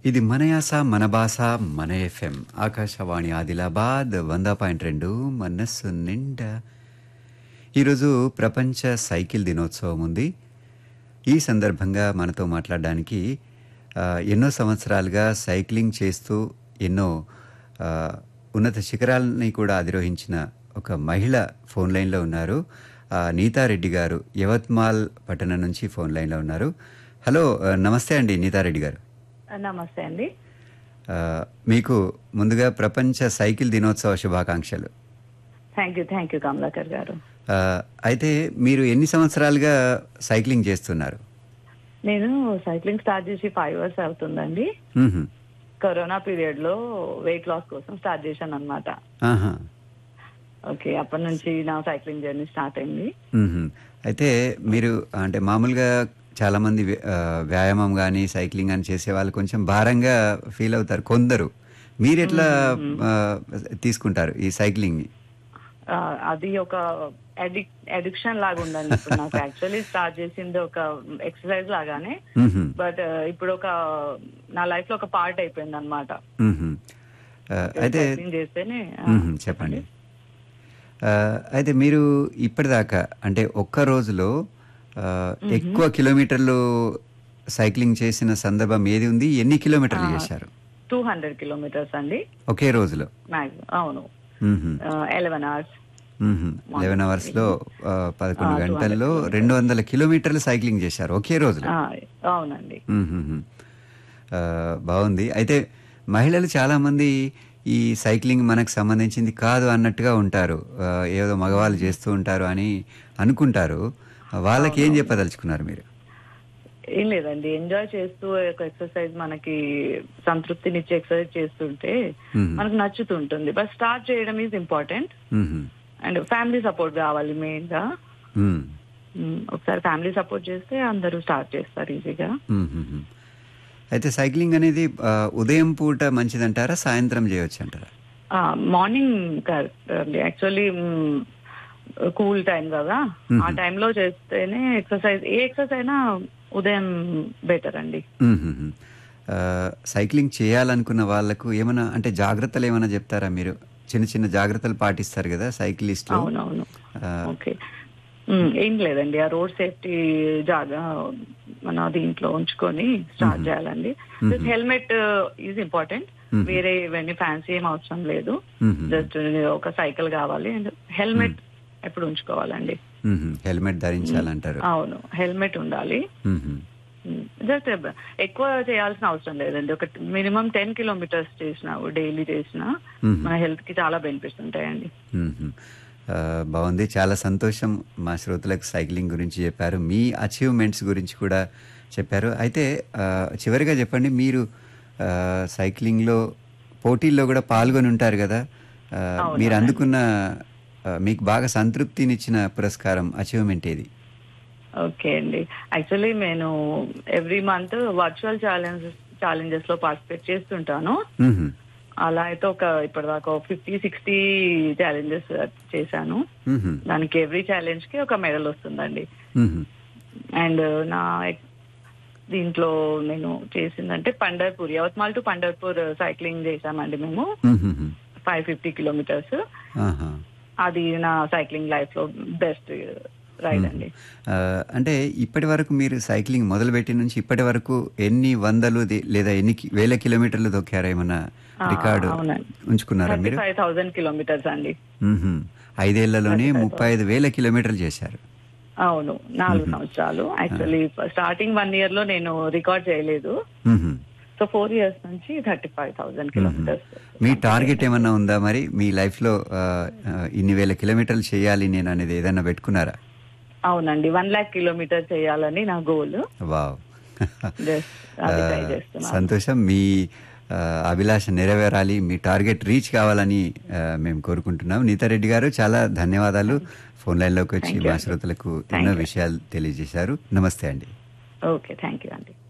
ఇది మన యాస మన భాష మన ఎఫ్ఎం ఆకాశవాణి ఆదిలాబాద్ వంద పాయింట్ రెండు మనస్సు నిండా ఈరోజు ప్రపంచ సైకిల్ దినోత్సవం ఉంది ఈ సందర్భంగా మనతో మాట్లాడడానికి ఆ, ఎన్నో సంవత్సరాలుగా సైక్లింగ్ చేస్తూ ఎన్నో ఆ, ఉన్నత శిఖరాలని కూడా అధిరోహించిన ఒక మహిళ ఫోన్ లైన్లో ఉన్నారు ఆ, నీతారెడ్డి గారు యవత్మాల్ పట్టణం నుంచి ఫోన్ లైన్లో ఉన్నారు హలో ఆ, నమస్తే అండి నీతారెడ్డి గారు నమస్తే అండి ఆ, మీకు ముందుగా ప్రపంచ సైకిల్ దినోత్సవ శుభాకాంక్షలు thank you thank you Kamalakar గారు ఆ, అయితే మీరు ఎన్ని సంవత్సరాలుగా సైక్లింగ్ చేస్తున్నారు నేను సైక్లింగ్ స్టార్ట్ చేసి ఫైవ్ ఇయర్స్ అవుతుందండి మ్హూ. కరోనా పీరియడ్ లో వెయిట్ లాస్ కోసం స్టార్ట్ చేశాను అనమాట ఆహా. ఓకే అప్పటి నుంచి నా సైక్లింగ్ జర్నీ స్టార్ట్ అయింది మ్హూ. అయితే మీరు అంటే మామూలుగా చాలా మంది వ్య- ఆ, వ్యాయామం కానీ సైక్లింగ్ కానీ చేసే వాళ్ళు కొంచెం భారంగా ఫీల్ అవుతారు కొందరు మీరు ఎట్లా ఆ, తీసుకుంటారు ఈ సైక్లింగ్ ఆ, అది ఒక అడిక్ అడిక్షన్ లాగా ఉందండి ఇప్పుడు నాకు యాక్చువల్లీ స్టార్ట్ చేసింది ఒక ఎక్సర్సైజ్ లాగానే బట్ ఇప్పుడు ఒక నా లైఫ్ లో ఒక పార్ట్ అయిపోయింది అనమాట అయితే సైక్లింగ్ చేస్తేనే ఆ, మ్హూ, చెప్పండి ఆ, అయితే మీరు ఇప్పటిదాకా అంటే ఒక్క రోజులో ఆ, ఎక్కువ కిలోమీటర్లు సైక్లింగ్ చేసిన సందర్భం ఏది ఉంది ఎన్ని కిలోమీటర్లు చేశారు టూ హండ్రెడ్ కిలోమీటర్స్ అండి ఒకే రోజులో మ్యాక్సిమం అవును మ్హూ. ఎలెవెన్ అవర్స్ లెవెన్ అవర్స్ లో ఆ, పదకొండు గంటల్లో రెండు వందల కిలోమీటర్లు సైక్లింగ్ చేశారు ఒకే రోజులో అవునండి మ్మ్హ్మ్. ఆ, బాగుంది అయితే మహిళలు చాలా మంది ఈ సైక్లింగ్ మనకు సంబంధించింది కాదు అన్నట్టుగా ఉంటారు ఆ, ఏదో మగవాళ్ళు చేస్తూ ఉంటారు అని అనుకుంటారు వాళ్ళకి ఏం చెప్పదలుచుకున్నారు మీరు ఏం లేదండి ఎంజాయ్ చేస్తూ ఒక ఎక్సర్సైజ్ మనకి సంతృప్తినిచ్చే ఎక్సర్సైజ్ చేస్తుంటే మ్మ్. మనకు నచ్చుతుంటుంది బట్ స్టార్ట్ చేయడం ఈజ్ ఇంపార్టెంట్ మ్మ్హ్మ్. అండ్ ఫ్యామిలీ సపోర్ట్ కావాలి మెయిన్ గా మ్మ్. మ్మ్. ఒకసారి ఫ్యామిలీ సపోర్ట్ చేస్తే అందరూ స్టార్ట్ చేస్తారు ఈజీగా మ్మ్హ్మ్. అయితే సైక్లింగ్ అనేది ఆ, ఉదయం పూట మంచిదంటారా సాయంత్రం చేయొచ్చు అంటారా మార్నింగ్ కరెక్ట్ అండి యాక్చువల్లీ కూల్ టైం కదా ఆ టైంలో చేస్తేనే ఎక్సర్సైజ్ ఏ ఎక్సర్సైజ్ అయినా ఉదయం బెటర్ అండి మ్మ్హ్మ్. ఆ, సైక్లింగ్ చేయాలనుకున్న వాళ్ళకు ఏమైనా అంటే జాగ్రత్తలు ఏమైనా చెప్తారా మీరు చిన్న చిన్న జాగ్రత్తలు పాటిస్తారు కదా సైక్లిస్టులు అవునవును ఆ, ఓకే మ్మ్. ఏం లేదండి ఆ రోడ్ సేఫ్టీ జాగా మన దీంట్లో ఉంచుకొని స్టార్ట్ చేయాలండి హెల్మెట్ ఈజ్ ఇంపార్టెంట్ వేరే ఇవన్నీ ఫ్యాన్సీ ఏం అవసరం లేదు మ్మ్హ్మ్. జస్ట్ ఒక సైకిల్ కావాలి అండ్ హెల్మెట్ ఎప్పుడు ఉంచుకోవాలండి మ్మ్హ్మ్. హెల్మెట్ ధరించాలంటారు అవును హెల్మెట్ ఉండాలి మ్మ్హ్మ్. జస్ట్ ఎక్కువ చేయాల్సిన అవసరం లేదండి ఒక మినిమం టెన్ కిలోమీటర్స్ చేసినా డైలీ చేసినా మ్మ్. మన హెల్త్ కి చాలా బెనిఫిట్స్ ఉంటాయండి మ్మ్హ్మ్. ఆ, బాగుంది చాలా సంతోషం మా శ్రోతలకు సైక్లింగ్ గురించి చెప్పారు మీ అచీవ్మెంట్స్ గురించి కూడా చెప్పారు అయితే ఆ, చివరిగా చెప్పండి మీరు ఆ, సైక్లింగ్లో పోటీల్లో కూడా పాల్గొని ఉంటారు కదా ఆ, మీరు అందుకున్న ఆ, మీకు బాగా సంతృప్తినిచ్చిన పురస్కారం అచీవ్మెంట్ ఏది ఓకే అండి యాక్చువల్లీ నేను every month virtual challenges challenges లో పార్టిసిపేట్ చేస్తుంటాను మ్మ్హ్మ్. అలా అయితే ఒక ఇప్పటిదాకా ఫిఫ్టీ సిక్స్టీ ఛాలెంజెస్ చేశాను మ్మ్హ్మ్. దానికి ఎవ్రీ ఛాలెంజ్ కి ఒక మెడల్ వస్తుందండి మ్మ్హ్మ్. అండ్ నా ఎక్- దీంట్లో నేను చేసిందంటే పండర్పూర్ యవత్మాల్ టు పండర్పూర్ సైక్లింగ్ చేశామండి మేము మ్మ్హ్మ్. ఫైవ్ ఫిఫ్టీ కిలోమీటర్స్ ఆహా. అది నా సైక్లింగ్ లైఫ్ లో బెస్ట్ రైడ్ అండి ఆ, అంటే ఇప్పటి వరకు మీరు సైక్లింగ్ మొదలుపెట్టిన నుంచి ఇప్పటి వరకు ఎన్ని వందలు ది- లేదా ఎన్ని కి- వేల కిలోమీటర్లు తొక్కారా ఏమన్నా రికార్డు అవునండి. ఉంచుకున్నారా థర్టీ మీరు ఫైవ్ థౌసండ్ కిలోమీటర్స్ అండి మ్మ్హ్మ్. ఐదేళ్లలోనే ముప్పై ఐదు వేల కిలోమీటర్లు చేశారు అవును నాలుగు సంవత్సరాలు యాక్చువల్లీ స్టార్టింగ్ వన్ ఇయర్ లో నేను రికార్డ్ చేయలేదు మ్మ్హ్మ్. సో ఫోర్ ఇయర్స్ నుంచి థర్టీ ఫైవ్ థౌసండ్ కిలోమీటర్స్ మీ టార్గెట్ ఏమన్నా ఉందా మరి మీ లైఫ్లో ఆ, ఆ, ఇన్ని వేల కిలోమీటర్లు చేయాలి నేను అనేది ఏదైనా పెట్టుకున్నారా అవునండి వన్ లాక్ కిలోమీటర్ చేయాలని నా గోల్ వావ్ జస్ట్ అది ట్రై చేస్తున్నాను సంతోషం మీ ఆ, అభిలాష నెరవేరాలి మీ టార్గెట్ రీచ్ కావాలని ఆ, మేము కోరుకుంటున్నాం నీతారెడ్డి గారు చాలా ధన్యవాదాలు ఫోన్ లైన్లోకి వచ్చి మా శ్రోతలకు ఎన్నో విషయాలు తెలియజేశారు నమస్తే అండి ఓకే థ్యాంక్ యూ అండి